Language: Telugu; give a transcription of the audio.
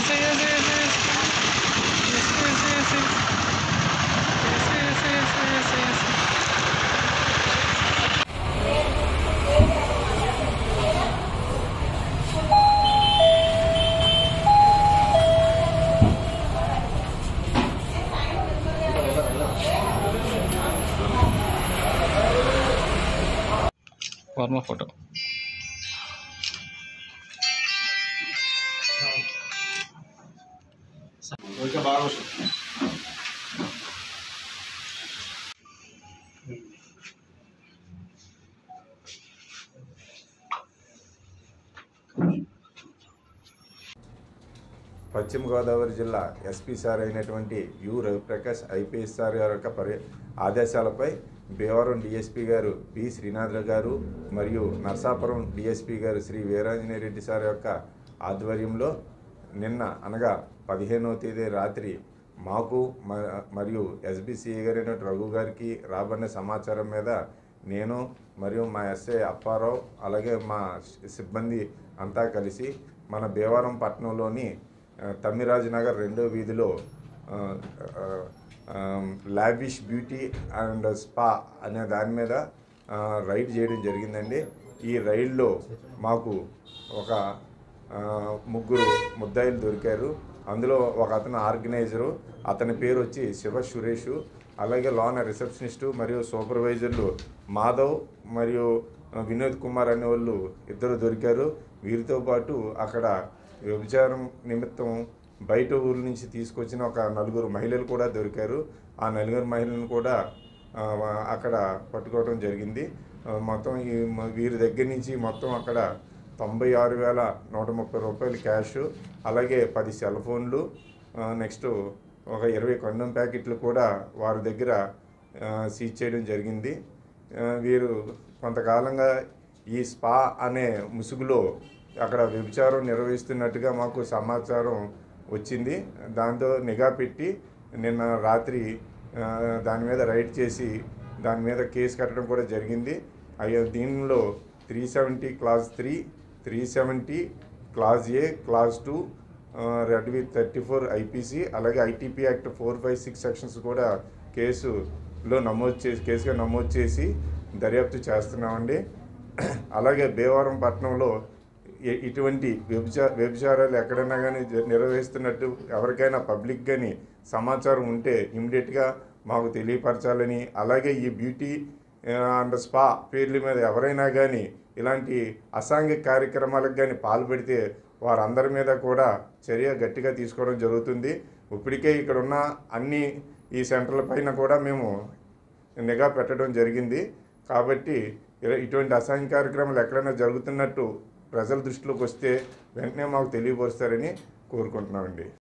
Yes, yes, yes, yes. Yes, yes, yes, yes. Yes, yes, yes, yes, yes. Varma photo okay బాగా వస్తుంది పశ్చిమ గోదావరి జిల్లా ఎస్పీ సార్ అయినటువంటి యు రవిప్రకాష్ ఐపీఎస్ సార్ గారి యొక్క పరి ఆదేశాలపై భీమవరం డిఎస్పీ గారు బి శ్రీనాథ్ గారు మరియు నర్సాపురం డిఎస్పీ గారు శ్రీ వీరాంజనేయ రెడ్డి సార్ యొక్క ఆధ్వర్యంలో నిన్న అనగా పదిహేనవ తేదీ రాత్రి మాకు మ- మరియు ఎస్బీసీఏ గారైన రఘు గారికి రాబడిన సమాచారం మీద నేను మరియు మా ఎస్ఐ అప్పారావు అలాగే మా సిబ్బంది అంతా కలిసి మన భీమవరం పట్టణంలోని ఆ, తమ్మిరాజు నగర్ రెండో వీధిలో ఆ, ఆ, ఆ, లావిష్ బ్యూటీ అండ్ స్పా అనే దాని మీద ఆ, రైడ్ చేయడం జరిగిందండి ఈ రైడ్లో మాకు ఒక ఆ, ముగ్గురు ముద్దాయిలు దొరికారు అందులో ఒక అతను ఆర్గనైజరు అతని పేరు వచ్చి శివ సురేష్ అలాగే లోన రిసెప్షనిస్టు మరియు సూపర్వైజర్లు మాధవ్ మరియు ఆ, వినోద్ కుమార్ అనే వాళ్ళు ఇద్దరు దొరికారు వీరితో పాటు అక్కడ వ్యభిచారం నిమిత్తం బయట ఊరు నుంచి తీసుకొచ్చిన ఒక నలుగురు మహిళలు కూడా దొరికారు ఆ నలుగురు మహిళలను కూడా ఆ, అక్కడ పట్టుకోవడం జరిగింది ఆ, మొత్తం ఈ మ- వీరి దగ్గర నుంచి మొత్తం అక్కడ తొంభై ఆరు వేల నూట ముప్పై రూపాయలు క్యాష్ అలాగే పది సెల్ ఫోన్లు ఆ, నెక్స్ట్ ఒక ఇరవై కొండం ప్యాకెట్లు కూడా వారి దగ్గర ఆ, సీజ్ చేయడం జరిగింది ఆ, వీరు కొంతకాలంగా ఈ స్పా అనే ముసుగులో అక్కడ వ్యభిచారం నిర్వహిస్తున్నట్టుగా మాకు సమాచారం వచ్చింది దాంతో నిఘా పెట్టి నిన్న రాత్రి ఆ, దాని మీద రైడ్ చేసి దాని మీద కేసు కట్టడం కూడా జరిగింది అయ్యో దీనిలో three seventy clause three three seventy clause A clause two read with thirty four IPC అలాగే ITP act four five six sections కూడా కేసులో నమోదు చేసి కేసుగా నమోదు చేసి దర్యాప్తు చేస్తున్నామండి అలాగే భీమవరం పట్టణంలో ఇ- ఇటువంటి వ్యభిచా వ్యభిచారాలు ఎక్కడైనా కానీ నిర్వహిస్తున్నట్టు ఎవరికైనా పబ్లిక్ కానీ సమాచారం ఉంటే ఇమ్మీడియట్గా మాకు తెలియపరచాలని అలాగే ఈ బ్యూటీ ఆ, అండ్ స్పా పేర్ల మీద ఎవరైనా కానీ ఇలాంటి అసాంఘిక కార్యక్రమాలకు కానీ పాల్పడితే వారందరి మీద కూడా చర్య గట్టిగా తీసుకోవడం జరుగుతుంది ఇప్పటికే ఇక్కడ ఉన్న అన్ని ఈ సెంటర్ల పైన కూడా మేము నిఘా పెట్టడం జరిగింది కాబట్టి ఇలా ఇటువంటి అసాంఘిక కార్యక్రమాలు ఎక్కడైనా జరుగుతున్నట్టు ప్రజల దృష్టిలోకి వస్తే వెంటనే మాకు తెలియపరుస్తారని కోరుకుంటున్నామండి